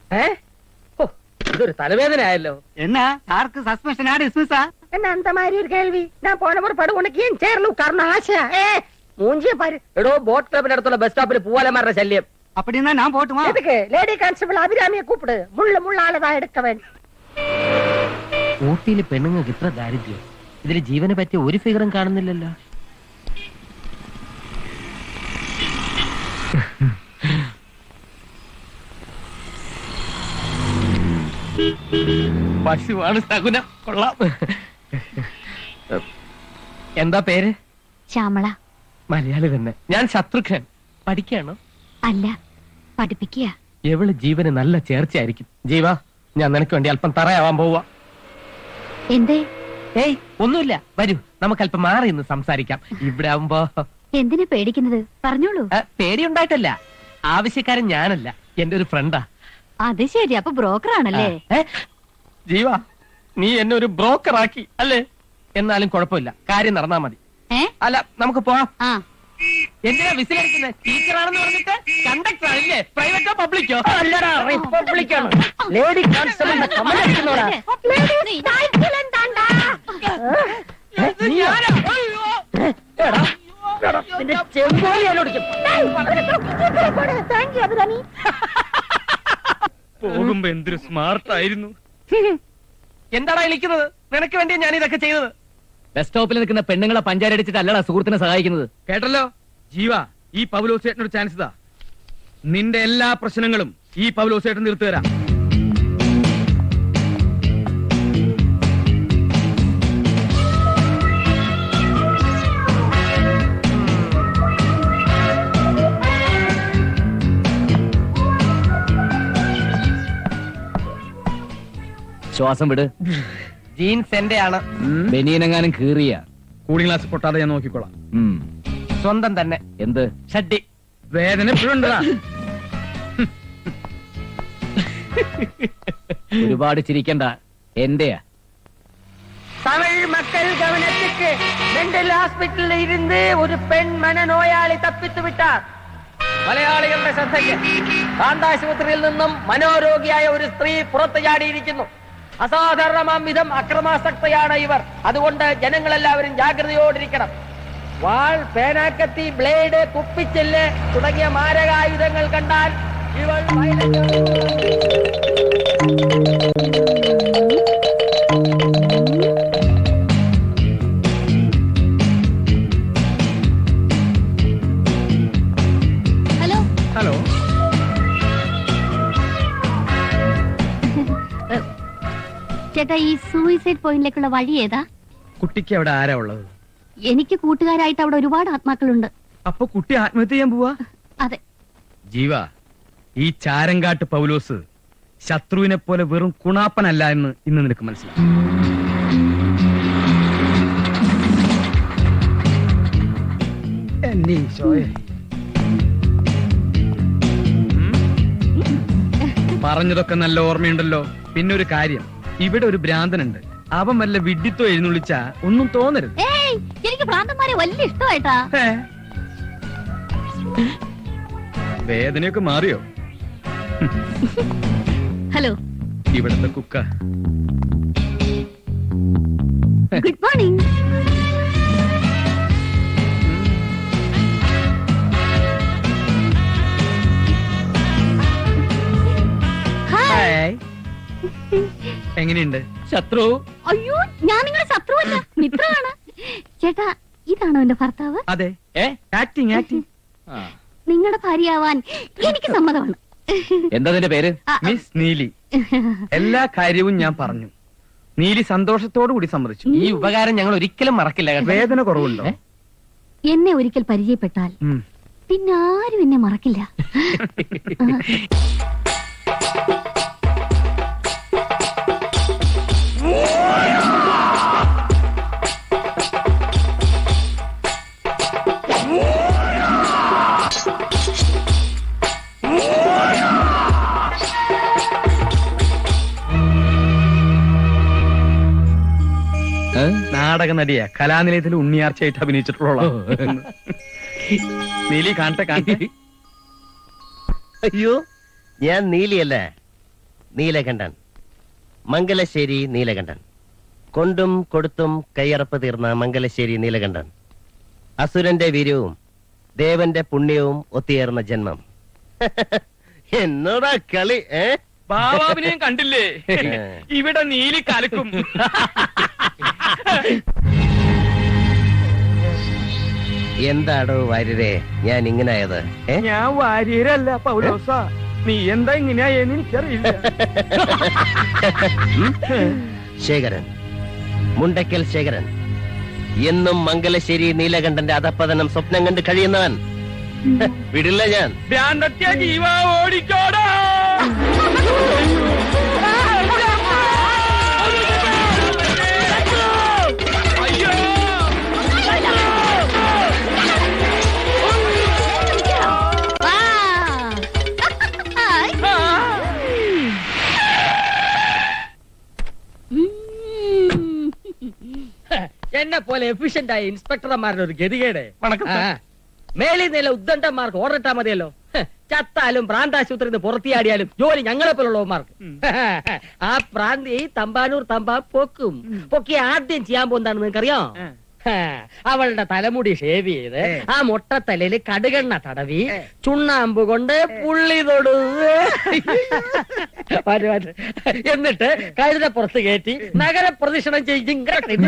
ഏ ഓ, ഇതൊരു തലവേദന ആയല്ലോ என்ன சாருக்கு சஸ்பென்ஷனா டிஸ்மிஸா என்ன அந்த மாதிரி ஒரு கேள்வி நான் போன ஒரு படு உனக்கு ஏன் சேர்ல உட்காரணும் ஆசை ஏ மூஞ்சிய பாரு എടോ ബോട്ട് ക്ലബിന്റെ അടുത്തുള്ള ബസ് സ്റ്റോപ്പിൽ പൂവാലമാരുടെ ശല്യം அப்படின்னா நான் போட்டுமா எதுக்கு லேடி கான்ஸ்டபிள் அபிராமியை கூப்பிடு முள்ள முള്ളാളതാ എടുക്ക വേണ്ടി ഊട്ടിയിലെ പെണ്ണുങ്ങൾക്ക് ഇത്ര ദാരിദ്ര്യം ഇതിൽ ജീവനെ പറ്റിയ ഒരു ഫിഗറും കാണുന്നില്ലല്ലോ പശുവാണ് സകുനം കൊള്ളാം എന്താ പേര് ശ്യാമള മലയാളി തന്നെ ഞാൻ ശത്രുഘ്നൻ പഠിക്കാണോ അല്ല പഠിപ്പിക്കുക എവള് ജീവന് നല്ല ചേർച്ചയായിരിക്കും ജീവ ഞാൻ നിനക്ക് വേണ്ടി അല്പം തറയാവാൻ പോവാ എന്തേ ഏയ് ഒന്നുമില്ല വരൂ നമുക്ക് അല്പം മാറി നിന്ന് സംസാരിക്കാം ഇവിടെ ആവുമ്പോ എന്തിനാ പേടിക്കുന്നത് പറഞ്ഞോളൂ ആ, പേടിയുണ്ടായിട്ടല്ല ആവശ്യക്കാരൻ ഞാനല്ല എന്റെ ഒരു ഫ്രണ്ടാ അത് ശരി അപ്പൊ ബ്രോക്കർ ആണല്ലേ ജീവ നീ എന്നെ ഒരു ബ്രോക്കർ ആക്കി അല്ലേ എന്നാലും കുഴപ്പമില്ല കാര്യം നടന്നാ മതി ഏ അല്ല നമുക്ക് പോവാം ആ എന്തിനാ വിസിലടിക്കുന്നത് ടീച്ചറാണെന്ന് പറഞ്ഞിട്ട് കണ്ടക്ടർ ആണല്ലേ പ്രൈവറ്റോ പബ്ലിക്കോ അല്ലടാ റിപ്പബ്ലിക്കാണ് ലേഡി കോൺസ്റ്റബിളിന്റെ കമലടിക്കുന്നോടാ നിന്റെ ചെമ്പോലി എന്നോടിക്കും താങ്ക് യു അഭിരാമി പോകുമ്പോ എന്തൊരു സ്മാർട്ട് ആയിരുന്നു എന്താടാ വിളിക്കുന്നത് നിനക്ക് വേണ്ടിയാ ഞാൻ ഇതൊക്കെ ചെയ്തത് ബസ് സ്റ്റോപ്പിൽ നിൽക്കുന്ന പെണ്ണുങ്ങളെ പഞ്ചാരടിച്ചിട്ട് അല്ലടാ സുഹൃത്തിനെ സഹായിക്കുന്നത് കേട്ടല്ലോ ജീവ ഈ പൗലോസേട്ടനൊരു ചാൻസ് ഇതാ നിന്റെ എല്ലാ പ്രശ്നങ്ങളും ഈ പൗലോസേട്ടൻ തീർത്തു തരാം ശ്വാസം വിട് ജീൻസ് എന്റെ ആണ് ബനിയനെങ്ങാനും കീറിയ കൂളിംഗ് ഗ്ലാസ് പൊട്ടാതെ ഞാൻ നോക്കിക്കോളാം സ്വന്തം തന്നെ എന്ത് ഷഡ്ഡി വേദന എപ്പോഴും ഉണ്ടടാ ഒരുപാട് ചിരിക്കണ്ട എന്റെയാ தமிழ் மக்கள் கவனத்துக்கு மெண்டல் ஹாஸ்பிட்டலில் இருந்து ஒரு பெண் மனநோயாளி தப்பித்து விட்டார் മലയാളികളുടെ ശ്രദ്ധയ്ക്ക് കാന്താശുപത്രിയിൽ നിന്നും മനോരോഗിയായ ഒരു സ്ത്രീ പുറത്തു ചാടിയിരിക്കുന്നു അസാധാരണമാം വിധം അക്രമാസക്തയാണ് ഇവർ അതുകൊണ്ട് ജനങ്ങളെല്ലാവരും ജാഗ്രതയോടിരിക്കണം വാൾ പേനാക്കത്തി ബ്ലേഡ് കുപ്പിച്ചെല്ല് തുടങ്ങിയ മാരകായുധങ്ങൾ കണ്ടാൽ ഇവൾ violent- ഹലോ ഹലോ ചേട്ടാ ഈ സൂയിസൈഡ് പോയിന്റിലേക്കുള്ള വഴി ഏതാ കുട്ടിക്ക് അവിടെ ആരാ ഉള്ളത് എനിക്ക് കൂട്ടുകാരായിട്ട് അവിടെ ഒരുപാട് ആത്മാക്കളുണ്ട് അപ്പൊ കുട്ടി ആത്മഹത്യ ചെയ്യാൻ പോവാ അതെ ജീവ ഈ ചാരങ്കാട്ട് പൗലോസ് ശത്രുവിനെ പോലെ വെറും കുണാപ്പനല്ല എന്ന് ഇന്ന് നിനക്ക് മനസ്സിലാവും എന്നെ ഈശോയെ. ഉം? പറഞ്ഞതൊക്കെ നല്ല ഓർമ്മയുണ്ടല്ലോ പിന്നെ ഒരു കാര്യം ഇവിടെ ഒരു ഭ്രാന്തനുണ്ട് അവൻ വല്ല വിഡ്ഢിത്തോ എഴുന്നള്ളിച്ച ഒന്നും തോന്നരുത് ഏയ് എനിക്ക് ഭ്രാന്തന്മാരെ വലിയ ഇഷ്ടമായിട്ടാ ഏ? വേദനയൊക്കെ മാറിയോ ഹലോ ഇവിടുത്തെ കുക്ക ഗുഡ് മോർണിംഗ് ഹായ് ഹായ്. എങ്ങനെയുണ്ട് ശത്രു അയ്യോ ഞാൻ നിങ്ങളുടെ ശത്രുവല്ല മിത്രമാണ് ചേട്ടാ ഇതാണോ എന്റെ ഭർത്താവ് അതെ ഏ ആക്ടിങ് ആക്ടിങ് നിങ്ങളുടെ ഭാര്യയാവാൻ എനിക്ക് സമ്മതമാണ് എന്താ നിന്റെ പേര് ആ, മിസ് നീലി എല്ലാ കാര്യവും ഞാൻ പറഞ്ഞു നീലി സന്തോഷത്തോടു കൂടി സമ്മതിച്ചു ഈ ഉപകാരം ഞങ്ങൾ ഒരിക്കലും മറക്കില്ല കേട്ടോ വേദന കുറവുണ്ടോ എന്നെ ഒരിക്കൽ പരിചയപ്പെട്ടാൽ ഉം. പിന്നെ ആരും എന്നെ മറക്കില്ല ഏ? നാടക നടിയാ കലാനിലയത്തിൽ ഉണ്ണിയാർച്ചയായിട്ട് അഭിനയിച്ചിട്ടുള്ള നീലി കാണട്ടെ കാണട്ടെ അയ്യോ ഞാൻ നീലിയല്ലേ നീലകണ്ഠൻ മംഗലശ്ശേരി നീലകണ്ഠൻ കൊണ്ടും കൊടുത്തും കയ്യറപ്പ് തീർന്ന മംഗലശ്ശേരി നീലകണ്ഠൻ അസുരന്റെ വീര്യവും ദേവന്റെ പുണ്യവും ഒത്തുചേർന്ന ജന്മം എന്നോടാ കളി ഏ ബാബാവിനെയും കണ്ടില്ലേ ഇവിടെ നീലി കലക്കും എന്താടോ വാര്യരെ ഞാൻ ഇങ്ങനായത് ഏ ഞാൻ വാര്യരല്ല പൗലോസ നീ എന്താ ഇങ്ങനെയായെന്ന് എനിക്കറിയില്ല ശേഖരൻ മുണ്ടക്കൽ ശേഖരൻ എന്നും മംഗലശ്ശേരി നീലകണ്ഠന്റെ അധപ്പതനം സ്വപ്നം കണ്ട് കഴിയുന്നവൻ വിടില്ല ഞാൻ ഭ്രാന്തത്യ ജീവ ഓടിക്കോടാ അയ്യോ വാ. ഹായ്. ഉം. എന്നെ പോലെ എഫിഷ്യന്റ് ആയ ഇൻസ്പെക്ടർമാരുടെ ഒരു ഗതികേട് വണക്കം സാർ. ആ. മേളിൽ നില ഉദ്ദണ്ഡന്മാർക്ക് ഓർഡർ ഇട്ടാ മതിയല്ലോ ഹ്, ചത്താലും പ്രാന്താശുപത്രിയിൽ നിന്ന് പുറത്തിയാടിയാലും ജോലി ഞങ്ങളെ പോലുള്ളവന്മാർക്ക് ആ പ്രാന്തി തമ്പാനൂർ തമ്പാ പൊക്കും പൊക്കി ആദ്യം ചെയ്യാൻ പോകുന്നതാണ് നിങ്ങൾക്കറിയോ ഹാ, അവളുടെ തലമുടി ഷേവ് ചെയ്ത് ആ മുട്ടത്തലയിൽ കടുകെണ്ണ തടവി ചുണ്ണാമ്പ് കൊണ്ട് പുള്ളി തൊടു വരു, വരു. എന്നിട്ട് കഴുത പുറത്ത് കയറ്റി നഗര പ്രദക്ഷിണം ചെയ്യും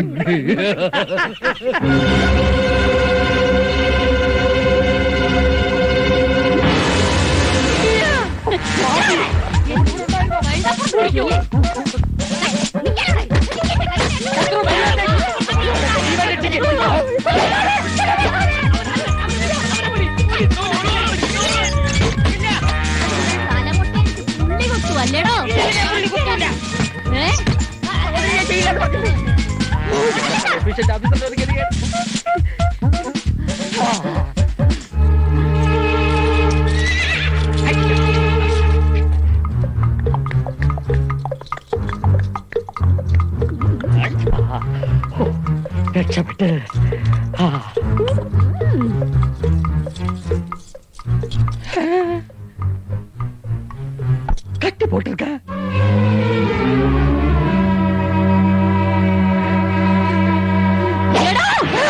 തലമുട്ടയിൽ പുള്ളി കുത്തു അല്ലേടോ ഏ? രക്ഷപ്പെട്ട് ആ. കട്ടി പോട്ടിருக்க എടോ!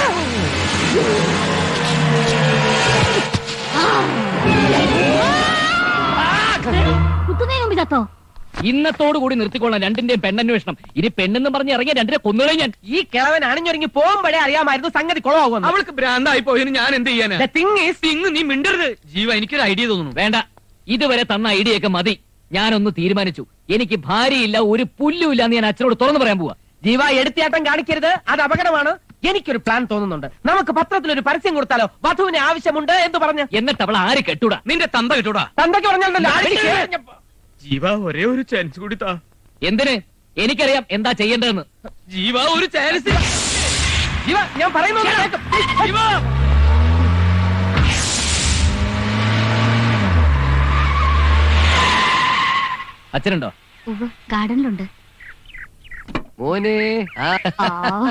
കുത്തുന്നതിന് മുമ്പ് ചത്തോ ഇന്നത്തോടു കൂടി നിർത്തിക്കൊള്ളാം രണ്ടിന്റെയും പെണ്ണന്വേഷണം ഇനി പെണ്ണെന്ന് പറഞ്ഞ് ഇറങ്ങിയ രണ്ടിനെ കൊന്നുകളെ ഞാൻ ഈ കിളവൻ അണിഞ്ഞൊരുങ്ങി പോകുമ്പോഴേ അറിയാമായിരുന്നു സംഗതി കുളമാകുമെന്ന് അവൾക്ക് ഭ്രാന്തായി പോയതിന് ഞാൻ എന്ത് ചെയ്യാനാ The thing is, തിങ് നീ മിണ്ടരുത് ജീവ എനിക്കൊരു ഐഡിയ തോന്നുന്നു വേണ്ട ഇതുവരെ തന്ന ഐഡിയ ഒക്കെ മതി ഞാനൊന്ന് തീരുമാനിച്ചു എനിക്ക് ഭാര്യയില്ല ഒരു പുല്ലുമില്ല എന്ന് ഞാൻ അച്ഛനോട് തുറന്നു പറയാൻ പോവാ ജീവ എടുത്തിയാട്ടം കാണിക്കരുത് അത് അപകടമാണ് എനിക്കൊരു പ്ലാൻ തോന്നുന്നുണ്ട് നമുക്ക് പത്രത്തിൽ ഒരു പരസ്യം കൊടുത്താലോ വധുവിന് ആവശ്യമുണ്ട് എന്ന് പറഞ്ഞ് എന്നിട്ട് അവൾ ആര് കെട്ടൂടാ നിന്റെ തന്ത കിട്ടൂടാ തന്തയ്ക്ക് പറഞ്ഞല്ലോ ആഴ്ചയ്ക്ക് ജീവ ഒരേ ഒരു ചാൻസ് കൂടി താ എന്തിന് എനിക്കറിയാം എന്താ ചെയ്യേണ്ടതെന്ന് ജീവ ഒരു ചാൻസ് ജീവ ഞാൻ പറയുന്നത് കേൾക്ക്. ജീവ അച്ഛനുണ്ടോ ഉവ്വ്, ഗാർഡനിലുണ്ട് മോനെ ആ, ആ.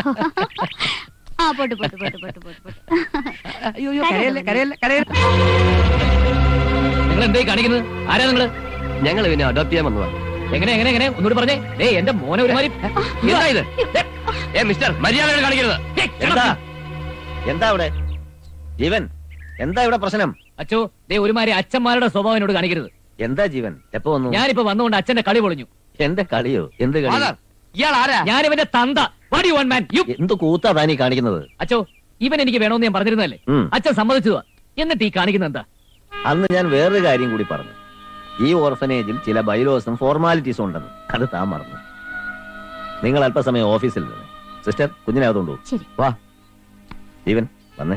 ആ പോട്ട് പോട്ട് പോട്ട് പോട്ട് പോട്ട് പോട്ട് അയ്യോ അയ്യോ, കരയല്ലേ കരയല്ലേ കരയല്ലേ നിങ്ങൾ എന്തായി കാണിക്കുന്നത് ആരാ നിങ്ങള് ഞങ്ങൾ പിന്നെ അഡോപ്റ്റ് ചെയ്യാൻ വന്നതാ എങ്ങനെ എങ്ങനെ എങ്ങനെ ഒന്നുകൂടി പറഞ്ഞേ ഏ എന്റെ മോനെ ഒരുമാതിരി എന്താ ഇത് ദേ, ഏ മിസ്റ്റർ മര്യാദ കാണിക്കരുത് ഏ, എന്താ എന്താ അവിടെ ജീവൻ എന്താ ഇവിടെ പ്രശ്നം അച്ചോ ദേ ഒരുമാതിരി അച്ഛന്മാരുടെ സ്വഭാവം എന്നോട് കാണിക്കരുത് എന്താ ജീവൻ എപ്പോ വന്നു ഞാനിപ്പോ വന്നുകൊണ്ട് അച്ഛന്റെ കളി പൊളിഞ്ഞു എന്റെ കളിയോ എന്ത് കളി ഫാദർ, ഇയാൾ ആരാ ഞാൻ ഇവന്റെ തന്ത വടി വൺ മാൻ യു എന്ത് കൂത്താ താനീ കാണിക്കുന്നത് അച്ചോ ഇവൻ എനിക്ക് വേണമെന്ന് ഞാൻ പറഞ്ഞിരുന്നല്ലേ ഉം. അച്ഛൻ സമ്മതിച്ചതാ എന്നിട്ട് ഈ കാണിക്കുന്ന എന്താ അന്ന് ഞാൻ വേറൊരു കാര്യം കൂടി പറഞ്ഞു ഈ ഓർഫനേജിൽ ചില ബൈലോസും ഫോർമാലിറ്റീസും ഉണ്ടെന്ന് അത് താൻ മറന്നു നിങ്ങൾ അല്പസമയം ഓഫീസിൽ നിന്ന് സിസ്റ്റർ കുഞ്ഞിനെ അതുകൊണ്ടു ശരി വാ ജീവൻ വന്നേ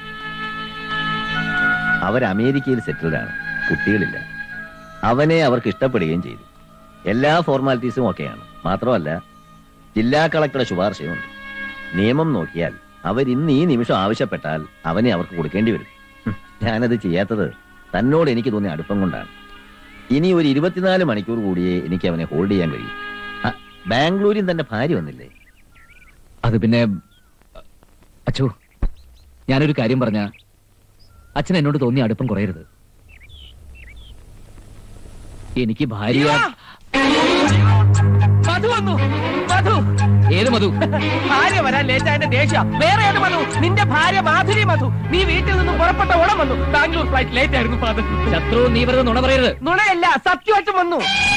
അവർ അമേരിക്കയിൽ സെറ്റിൽഡ് ആണ് കുട്ടികളില്ല അവനെ അവർക്ക് ഇഷ്ടപ്പെടുകയും ചെയ്തു എല്ലാ ഫോർമാലിറ്റീസും ഒക്കെയാണ് മാത്രമല്ല ജില്ലാ കളക്ടറുടെ ശുപാർശയുണ്ട് നിയമം നോക്കിയാൽ അവർ ഇന്ന് ഈ നിമിഷം ആവശ്യപ്പെട്ടാൽ അവനെ അവർക്ക് കൊടുക്കേണ്ടി വരും ഹും, ഞാനത് ചെയ്യാത്തത് തന്നോട് എനിക്ക് തോന്നിയ അടുപ്പം കൊണ്ടാണ് ഇനി ഒരു ഇരുപത്തിനാല് മണിക്കൂർ കൂടിയേ എനിക്ക് അവനെ ഹോൾഡ് ചെയ്യാൻ കഴിയും ആ, ബാംഗ്ലൂരിൽ തന്റെ ഭാര്യ വന്നില്ലേ അത് പിന്നെ അച്ചോ ഞാനൊരു കാര്യം പറഞ്ഞ അച്ഛൻ എന്നോട് തോന്നിയ അടുപ്പം കുറയരുത് എനിക്ക് ഭാര്യ മധു വന്നു മധു ഏത് മധു ഭാര്യ വരാൻ ലേറ്റ് ആയതിന്റെ ദേഷ്യ വേറെ ഏത് മധു നിന്റെ ഭാര്യ മാധുരി മധു നീ വീട്ടിൽ നിന്നും പുറപ്പെട്ട ഓണം വന്നു ബാംഗ്ലൂർ ഫ്ലൈറ്റ് ലേറ്റ് ആയിരുന്നു ഫാദർ ശത്രു നീ വെറുതെ നുണ പറയരുത് നുണയല്ല സത്യമായിട്ടും വന്നു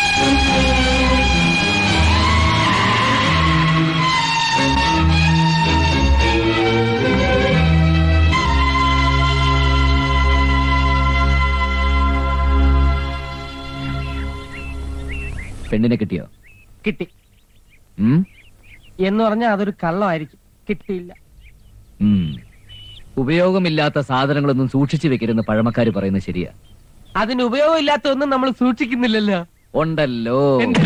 പെണ്ണിനെ കിട്ടിയോ കിട്ടി ഉം? എന്ന് പറഞ്ഞാൽ അതൊരു കള്ളമായിരിക്കും കിട്ടിയില്ല ഉം. ഉപയോഗമില്ലാത്ത സാധനങ്ങളൊന്നും സൂക്ഷിച്ചു വെക്കരുതെന്ന് പഴമക്കാര് പറയുന്നത് ശരിയാ അതിന് ഉപയോഗമില്ലാത്തതൊന്നും നമ്മൾ സൂക്ഷിക്കുന്നില്ലല്ലോ ഉണ്ടല്ലോ എന്ത്?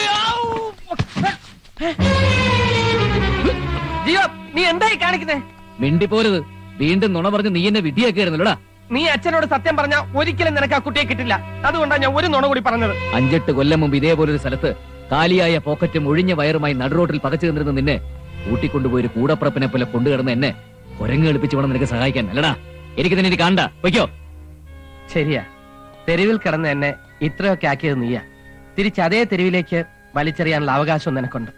ജിയോ നീ എന്തായി കാണിക്കുന്നേ മിണ്ടിപ്പോരുത് വീണ്ടും നുണ പറഞ്ഞ് നീ എന്നെ വിധിയാക്കിയിരുന്നല്ലോടാ നീ അച്ഛനോട് സത്യം പറഞ്ഞ ഒരിക്കലും നിനക്ക് ആ കുട്ടിയെ കിട്ടില്ല അതുകൊണ്ടാണ് ഞാൻ ഒരു നുണ കൂടി പറഞ്ഞത് അഞ്ചെട്ട് കൊല്ലം മുമ്പ് ഇതേപോലൊരു സ്ഥലത്ത് കാലിയായ പോക്കറ്റും ഒഴിഞ്ഞ വയറുമായി നടുറോട്ടിൽ പകച്ചു നിന്നിരുന്ന നിന്നെ കൂട്ടിക്കൊണ്ടുപോയി ഒരു കൂടപ്പുറപ്പിനെ പോലെ കൊണ്ടുകിടന്ന എന്നെ കുരങ്ങ് കളിപ്പിച്ച് വേണം നിനക്ക് സഹായിക്കാൻ അല്ലടാ എനിക്ക് തന്നെ ഇനി കാണണ്ട വയ്ക്കോ ശരിയാ തെരുവിൽ കിടന്ന് എന്നെ ഇത്രയൊക്കെ ആക്കിയത് നീയാ തിരിച്ച് അതേ തെരുവിലേക്ക് വലിച്ചെറിയാനുള്ള അവകാശം നിനക്കുണ്ട്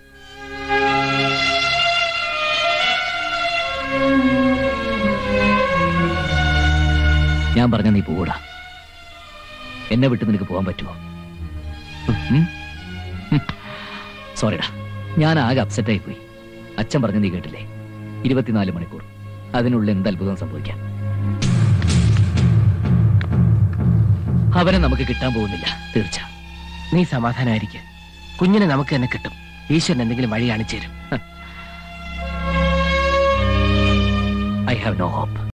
ഞാൻ പറഞ്ഞ നീ പോകൂടാ എന്നെ വിട്ട് നിനക്ക് പോകാൻ പറ്റുമോ സോറിടാ ഞാൻ ആകെ അപ്സെറ്റ് ആയി പോയി അച്ഛൻ പറഞ്ഞ നീ കേട്ടില്ലേ ഇരുപത്തിനാല് മണിക്കൂർ അതിനുള്ളിൽ എന്ത് അത്ഭുതം സംഭവിക്കാം അവനെ നമുക്ക് കിട്ടാൻ പോകുന്നില്ല തീർച്ച നീ സമാധാനായിരിക്കെ കുഞ്ഞിനെ നമുക്ക് തന്നെ കിട്ടും ഈശ്വരൻ എന്തെങ്കിലും വഴി കാണിച്ചു തരും ഐ ഹാവ് നോ ഹോപ്പ്